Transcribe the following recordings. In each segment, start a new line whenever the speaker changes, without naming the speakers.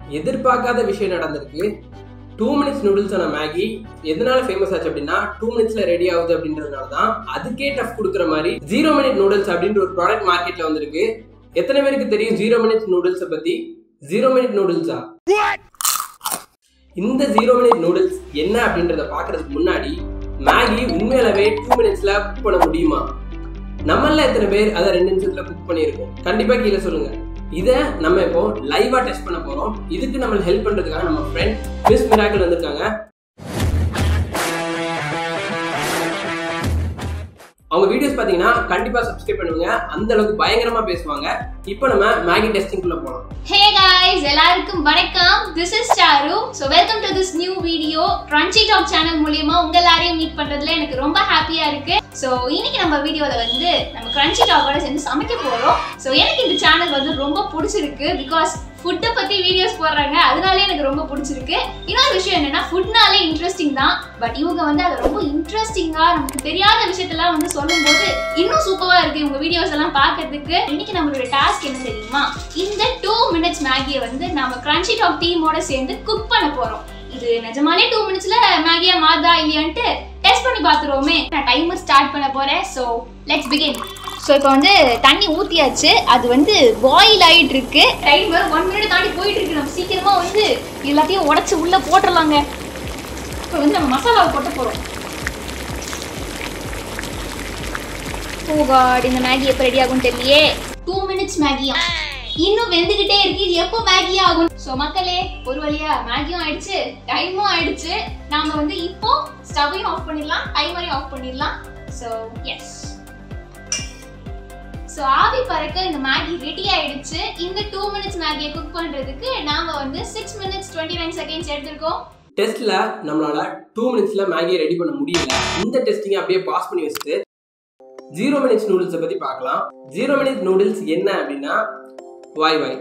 எதிர்பார்க்காத விஷயம் நடந்திருக்கு டூ மினிட்ஸ் நூடுல்ஸான மேகி எதனால ஃபேமஸ் ஆச்சு அப்படின்னா டூ மினிட்ஸ்ல ரெடி ஆகுது அப்படின்றதுனால தான் அதுக்கே டஃப் கொடுக்குற மாதிரி ஜீரோ மினிட் நூடுல்ஸ் அப்படின்ற ஒரு ப்ராடக்ட் மார்க்கெட்ல வந்திருக்கு எத்தனை பேருக்கு தெரியும் ஜீரோ மினிட்ஸ் நூடுல்ஸை பத்தி ஜீரோ மினிட் நூடுல்ஸா இந்த ஜீரோ மினிட் நூடுல்ஸ் என்ன அப்படின்றத பார்க்கறதுக்கு முன்னாடி மேகி உண்மையிலவே டூ மினிட்ஸ்ல குக் பண்ண முடியுமா நம்மள எத்தனை பேர் அதை ரெண்டு நிமிஷத்துல குக் பண்ணியிருக்கோம் கண்டிப்பா கீழே சொல்லுங்க இதை நம்ம இப்போ லைவா டெஸ்ட் பண்ண போறோம் இதுக்கு நம்ம ஹெல்ப் பண்றதுக்காக நம்ம ஃப்ரெண்ட் மிஸ் மிராக்கிள் வந்திருக்காங்க அவங்க வீடியோஸ் பார்த்தீங்கன்னா கண்டிப்பா சப்ஸ்கிரைப் பண்ணுங்க அந்த அளவுக்கு பயங்கரமா பேசுவாங்க இப்போ நம்ம மேகி டெஸ்டிங்குள்ள போகலாம்
ஹே guys எல்லாருக்கும் வணக்கம் this is Charu so welcome to this new video crunchy talk channel மூலியமா உங்க எல்லாரையும் மீட் பண்றதுல எனக்கு ரொம்ப ஹாப்பியா இருக்கு ஸோ இன்னைக்கு நம்ம வீடியோல வந்து நம்ம க்ரன்ச்சி டாக்கோட சேர்ந்து சமைக்க போறோம் ஸோ எனக்கு இந்த சேனல் வந்து ரொம்ப பிடிச்சிருக்கு பிகாஸ் ஃபுட்டை பத்தி வீடியோஸ் போடுறாங்க அதனாலே எனக்கு ரொம்ப பிடிச்சிருக்கு இன்னொரு விஷயம் என்னன்னா ஃபுட்னாலே இன்ட்ரெஸ்டிங் தான் பட் இவங்க வந்து அதை ரொம்ப இன்ட்ரெஸ்டிங்கா நமக்கு தெரியாத விஷயத்தெல்லாம் வந்து சொல்லும்போது இன்னும் சூப்பரா இருக்கு இவங்க வீடியோஸ் எல்லாம் பார்க்கிறதுக்கு இன்னைக்கு நம்மளோட டாஸ்க் என்ன தெரியுமா இந்த டூ மினிட்ஸ் மேகியை வந்து நம்ம கிரன்ச்சி டாக் டீமோட சேர்ந்து குக் பண்ண போறோம் இது நிஜமாலே டூ மினிட்ஸ்ல மேகியா மாதா இல்லையான்ட்டு டெஸ்ட் பண்ணி பார்த்துருவோமே நான் டைமர் ஸ்டார்ட் பண்ண போறேன் ஸோ லெட்ஸ் பிகின் ஸோ இப்போ வந்து தண்ணி ஊற்றியாச்சு அது வந்து பாயில் ஆகிட்டு இருக்கு டைமர் ஒன் மினிட் தாண்டி போயிட்டு இருக்கு நம்ம சீக்கிரமா வந்து எல்லாத்தையும் உடச்சி உள்ள போட்டுடலாங்க இப்போ வந்து நம்ம மசாலாவை போட்டு போகிறோம் ஓ காட் இந்த மேகி எப்போ ரெடி ஆகும் தெரியலையே டூ மினிட்ஸ் மேகியா இன்னும் வெந்துகிட்டே இருக்கு இது எப்போ மேகி ஆகும் ஸோ மக்களே ஒரு வழியா மேகியும் ஆயிடுச்சு டைமும் ஆயிடுச்சு நாம வந்து இப்போ ஸ்டவையும் ஆஃப் பண்ணிடலாம் டைமரையும் ஆஃப் பண்ணிடலாம் ஸோ எஸ் ஸோ ஆவி பறக்க இந்த மேகி ரெடி ஆயிடுச்சு இந்த டூ மினிட்ஸ் மேகியை குக் பண்றதுக்கு நாம வந்து six minutes twenty nine seconds எடுத்திருக்கோம்
டெஸ்ட்ல நம்மளால டூ மினிட்ஸ்ல மேகியை ரெடி பண்ண முடியல இந்த டெஸ்டிங்கை அப்படியே பாஸ் பண்ணி வச்சுட்டு ஜீரோ மினிட்ஸ் நூடுல்ஸை பத்தி பார்க்கலாம் ஜீரோ மினிட்ஸ் நூடுல்ஸ் என்ன அப்படின்னா வாய் வாய்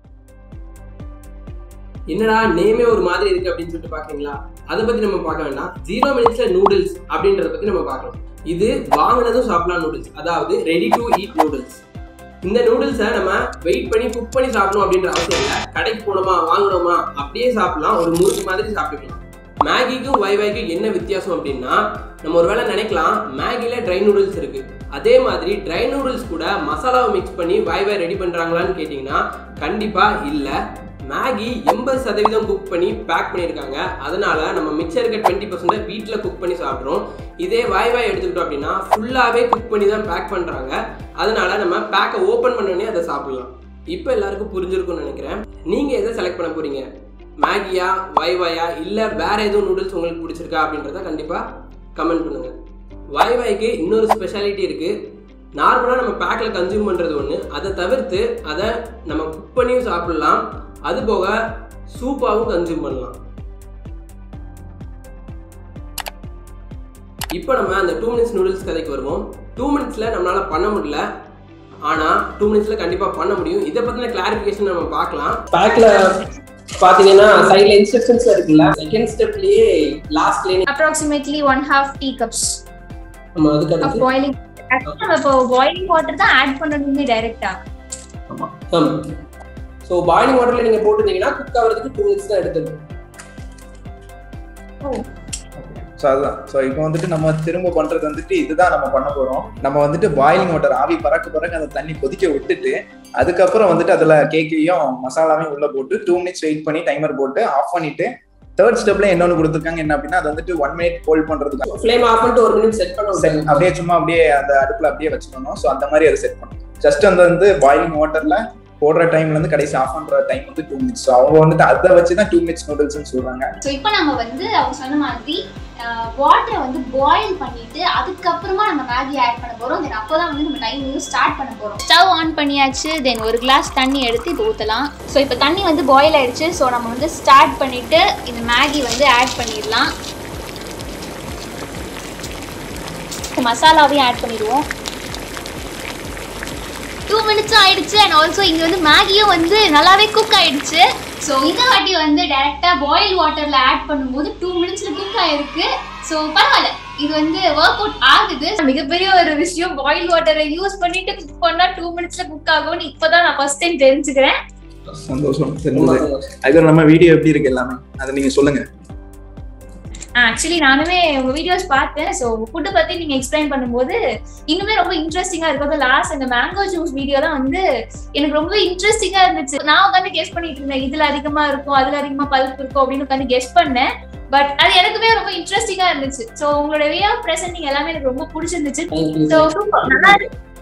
என்னடா நேமே ஒரு மாதிரி இருக்கு அப்படின்னு சொல்லிட்டு பாக்குறீங்களா அதை பத்தி நம்ம பார்க்க வேண்டாம் ஜீரோ மினிட்ஸ்ல நூடுல்ஸ் அப்படின்றத பத்தி நம்ம பார்க்கலாம் இது வாங்கினதும் சாப்பிடலாம் நூடுல்ஸ் அதாவது ரெடி டு ஈட் நூடுல்ஸ் இந்த நூடுல்ஸை நம்ம வெயிட் பண்ணி குக் பண்ணி சாப்பிடணும் அப்படின்ற அவசியம் இல்லை கடைக்கு போனோமா வாங்கணுமா அப்படியே சாப்பிடலாம் ஒரு முறுக்கு மாதிரி சாப்பிட்டுக்கலாம் மேகிக்கும் வைவாய்க்கும் என்ன வித்தியாசம் அப்படின்னா நம்ம ஒருவேளை நினைக்கலாம் மேகில ட்ரை நூடுல்ஸ் இருக்கு அதே மாதிரி ட்ரை நூடுல்ஸ் கூட மசாலாவை மிக்ஸ் பண்ணி வைவாய் ரெடி பண்றாங்களான்னு கேட்டிங்கன்னா கண்டிப்பா இல்லை மேகி எண்பது சதவீதம் குக் பண்ணி பேக் பண்ணியிருக்காங்க அதனால நம்ம மிச்சம் இருக்க டுவெண்ட்டி பர்சன்ட் வீட்டில் குக் பண்ணி சாப்பிட்றோம் இதே வாய் வாய் எடுத்துக்கிட்டோம் அப்படின்னா ஃபுல்லாகவே குக் பண்ணி தான் பேக் பண்ணுறாங்க அதனால நம்ம பேக்கை ஓப்பன் பண்ணோடனே அதை சாப்பிடலாம் இப்போ எல்லாருக்கும் புரிஞ்சிருக்கும்னு நினைக்கிறேன் நீங்கள் எதை செலக்ட் பண்ண போறீங்க மேகியா வாய் வாயா இல்லை வேற எதுவும் நூடுல்ஸ் உங்களுக்கு பிடிச்சிருக்கா அப்படின்றத கண்டிப்பாக கமெண்ட் பண்ணுங்க வாய் வாய்க்கு இன்னொரு ஸ்பெஷாலிட்டி இருக்குது நார்மலாக நம்ம பேக்கில் கன்சியூம் பண்ணுறது ஒன்று அதை தவிர்த்து அதை நம்ம குக் பண்ணியும் சாப்பிடலாம் அது போக சூப்பாகவும் கன்சியூம் பண்ணலாம் இப்போ நம்ம அந்த டூ மினிட்ஸ் நூடுல்ஸ் கதைக்கு வருவோம் டூ மினிட்ஸில் நம்மளால் பண்ண முடியல ஆனால் டூ மினிட்ஸில் கண்டிப்பாக பண்ண முடியும் இதை பற்றின கிளாரிஃபிகேஷன் நம்ம பார்க்கலாம் பேக்கில் பார்த்தீங்கன்னா சைடில் இன்ஸ்ட்ரக்ஷன்ஸ் இருக்குல்ல செகண்ட் ஸ்டெப்லேயே லாஸ்ட்லேயே
approximately one half tea cups
நம்ம அதுக்கு
ஆஃப்
அடுத்து
பாயிலிங் நம்ம இப்போ பாயிலிங் வாட்டர் தான் ஆட் பண்ணணுமே டைரக்டா
ஆமாம் ஸோ பாயிலிங் வாட்டரில் நீங்கள் போட்டுருந்தீங்கன்னா குக் ஆகிறதுக்கு டூ மினிட்ஸ் தான் எடுத்துருக்கும்
ஓ
ஸோ அதுதான் ஸோ இப்போ வந்துட்டு நம்ம திரும்ப பண்றது வந்துட்டு இதுதான் நம்ம பண்ண போறோம் நம்ம வந்துட்டு பாயிலிங் வாட்டர் ஆவி பறக்க பறக்க அந்த தண்ணி கொதிக்க விட்டுட்டு அதுக்கப்புறம் வந்துட்டு அதுல கேக்கையும் மசாலாவையும் உள்ள போட்டு டூ மினிட்ஸ் வெயிட் பண்ணி டைமர் போட்டு ஆஃப் பண்ணிட்டு தேர்ட் ஸ்டெப்ல இன்னொன்னு கொடுத்துருக்காங்க என்ன அப்படின்னா அது வந்துட்டு ஒன் மினிட் ஹோல்ட் பண்றதுக்கு
ஃப்ளேம் ஆஃப் பண்ணிட்டு ஒரு மினிட் செட் பண்ண
set-
விட்டாங்க
அப்படியே சும்மா அப்படியே அந்த அடுப்புல அப்படியே வச்சுக்கணும் ஸோ அந்த மாதிரி அதை செட் பண்ணணும் ஜஸ்ட் அந்த வந்து பாயிலிங் வாட்டர்ல போடுற டைம்ல இருந்து கடைசி ஆஃப் பண்ற டைம் வந்து டூ மினிட்ஸ் ஸோ அவங்க வந்துட்டு அதை வச்சு தான் டூ மினிட்ஸ் நூடுல்ஸ்னு சொல்றாங்க
ஸோ இப்போ நம்ம வந்து அவங்க சொன்ன மாதிரி வாட்டரை வந்து பாயில் பண்ணிட்டு அதுக்கப்புறமா நம்ம மேகி ஆட் பண்ண போறோம் தென் அப்போதான் வந்து நம்ம டைம் வந்து ஸ்டார்ட் பண்ண போறோம் ஸ்டவ் ஆன் பண்ணியாச்சு தென் ஒரு கிளாஸ் தண்ணி எடுத்து இது ஊற்றலாம் ஸோ இப்போ தண்ணி வந்து பாயில் ஆயிடுச்சு ஸோ நம்ம வந்து ஸ்டார்ட் பண்ணிட்டு இந்த மேகி வந்து ஆட் பண்ணிடலாம் மசாலாவையும் ஆட் பண்ணிடுவோம் டூ மினிட்ஸும் ஆயிடுச்சு அண்ட் ஆல்சோ இங்கே வந்து மேகியும் வந்து நல்லாவே குக் ஆயிடுச்சு ஸோ இந்த வாட்டி வந்து டைரெக்டாக பாயில் வாட்டரில் ஆட் பண்ணும்போது டூ மினிட்ஸில் குக் ஆயிருக்கு ஸோ பரவாயில்ல இது வந்து ஒர்க் அவுட் ஆகுது மிகப்பெரிய ஒரு விஷயம் பாயில் வாட்டரை யூஸ் பண்ணிட்டு குக் பண்ணால் டூ மினிட்ஸில் குக் ஆகும்னு இப்போ தான் நான் ஃபர்ஸ்ட் டைம் தெரிஞ்சுக்கிறேன்
சந்தோஷம்
ரொம்ப
தெரிஞ்சது
சந்தோஷம்.
அதுக்கப்புறம் நம்ம வீடியோ எப்படி இருக்கு எல்லாமே அதை நீங்க சொல்லுங்க
ஆக்சுவலி நானுமே உங்க வீடியோஸ் பார்த்தேன் ஸோ ஃபுட்டு பத்தி நீங்க எக்ஸ்பிளைன் பண்ணும்போது இன்னுமே ரொம்ப இன்ட்ரெஸ்டிங்கா இருக்கும் லாஸ்ட் அந்த மேங்கோ ஜூஸ் வீடியோ தான் வந்து எனக்கு ரொம்ப இன்ட்ரெஸ்டிங்கா இருந்துச்சு நான் உட்காந்து கெஸ் பண்ணிட்டு இருந்தேன் இதுல அதிகமா இருக்கும் அதுல அதிகமா பல்ப் இருக்கும் அப்படின்னு உட்காந்து கெஸ் பண்ணேன் பட் அது எனக்குமே ரொம்ப இன்ட்ரெஸ்டிங்கா இருந்துச்சு ஸோ உங்களோட வே ஆஃப் பிரசன்டிங் எல்லாமே எனக்கு ரொம்ப பிடிச்சிருந்துச்சு
Thank you.
ஸோ சூப்பர் நல்லா இருக்கு